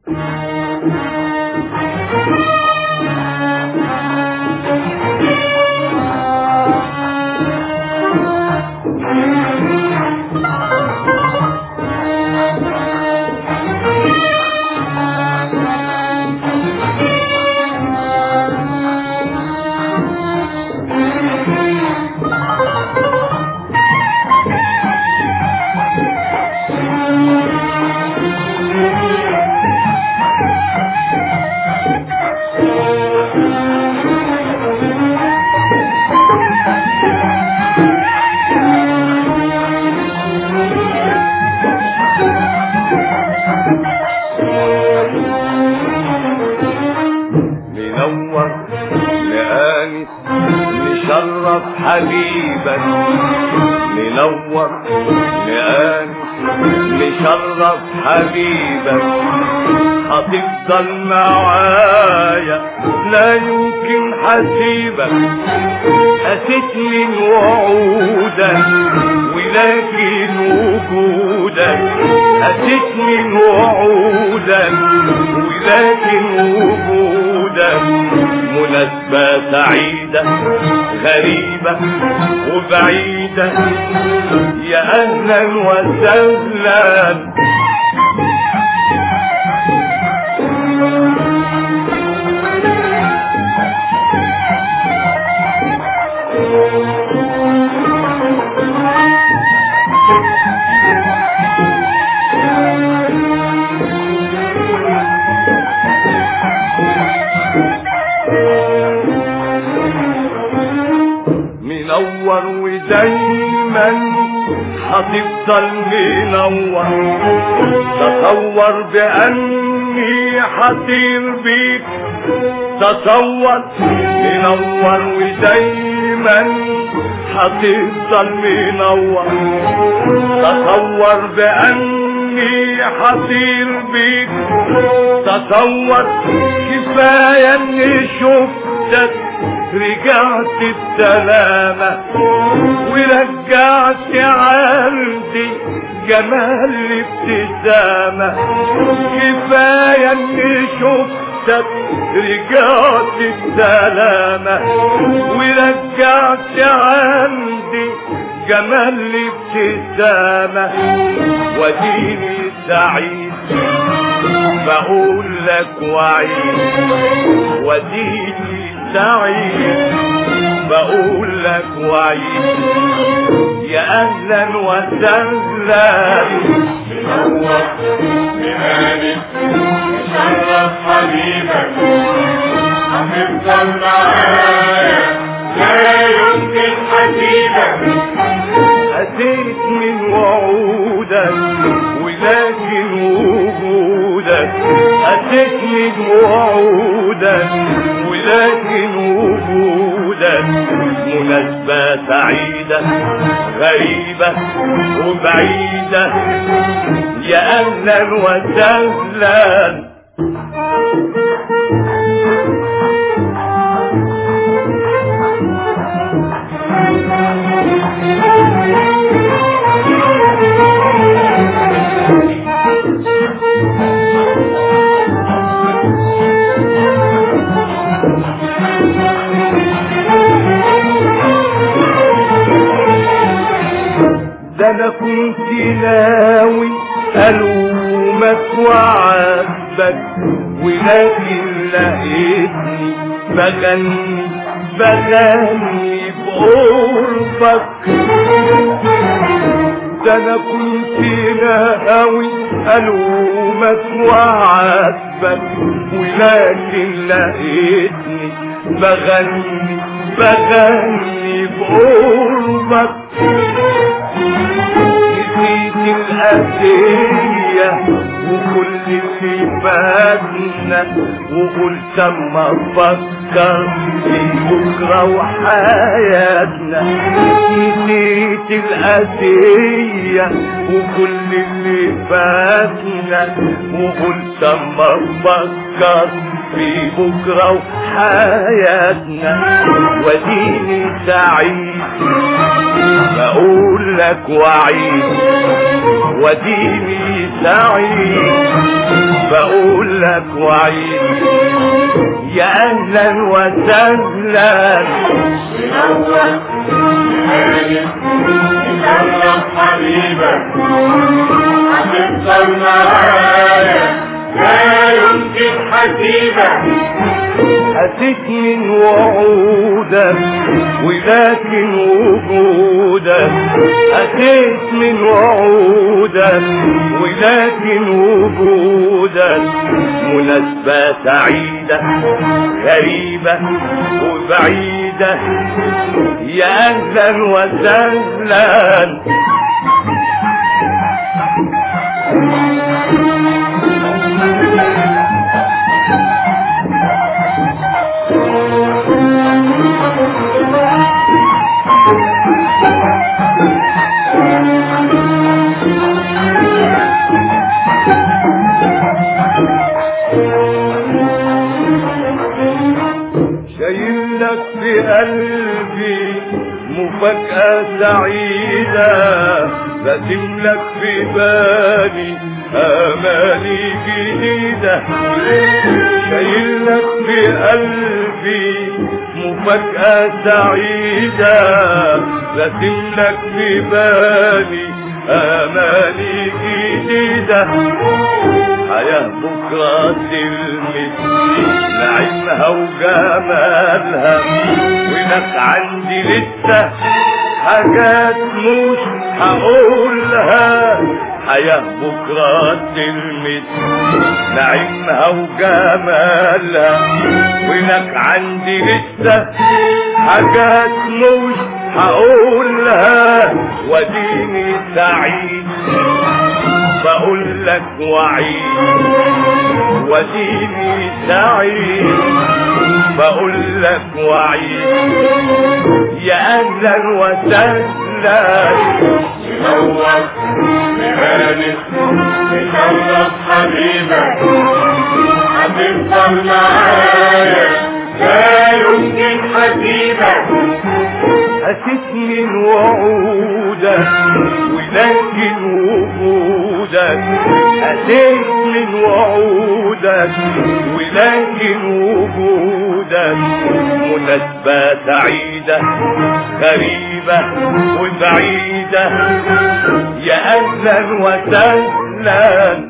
منور لآنس نشرف حبيبك منور لآنس نشرف حبيبك هتفضل معايا لا يمكن حسيبك أسيت من وعودك ولكن وجودك أسيت من وعودك ولكن وجودك مناسبة سعيدة غريبة وبعيدة يا أهلا وسهلا منور ودايما هتفضل منور تصور باني حطير بيك تصور منور ودايما هتفضل منور تصور باني حطير بيك تصور كفايه اني شفتك رجعت السلامة ورجعت عندي جمال الابتسامة كفاية اني شفتك رجعت السلامة ورجعت عندي جمال الابتسامة وديني سعيد بقول لك وعيد وديني سعيد بقول لك وعيد يا اهلا وسهلا منور بهاني شرف حبيبك هتفضل معايا لا يمكن حسيبك أتيت من وعودك ولكن وجودك أتيت من وعودك ولكن وجودك مناسبة سعيدة غريبة وبعيدة يا أهلا وسهلا ده انا كنت ناوي الومك وعاتبك ولكن لقيتني بغني بغني بقربك ده انا كنت ناوي الومك وعاتبك ولكن لقيتني بغني بغني بقربك نسيت الأذية وكل اللي فاتنا وقلت اما افكر في بكرة وحياتنا نسيت الأذية وكل اللي فاتنا وقلت اما افكر في بكرة وحياتنا وديني سعيد بقول لك وعيد وديني سعيد بقول لك وعيد يا اهلا وسهلا منور هاني مشرف حبيبك هتفضل معايا لا يمكن حسيبك أتيت من وعودك ولكن وجودك أتيت من وعودك ولكن وجودك مناسبة سعيدة غريبة وبعيدة يا أهلا وسهلا شايل لك في قلبي مفاجأة سعيدة راسم لك في بالي أماني جديدة شايل لك في قلبي مفاجأة سعيدة راسم لك في بالي أماني جديدة حياة بكرة تلمس نعيمها وجمالها ولك عندي لسه حاجات مش هقولها حياة بكرة تلمس نعيمها وجمالها ولك عندي لسه حاجات مش هقولها وديني سعيد بقول لك وعيد وديني سعيد بقول لك وعيد يا اهلا وسهلا منور هاني مشرف حبيبك هتفضل معايا لا يمكن حسيبك أتيت من وعودك ولكن وجودك أتيت من وعودك ولكن وجودك مناسبة سعيدة غريبة وبعيدة يا أهلا وسهلا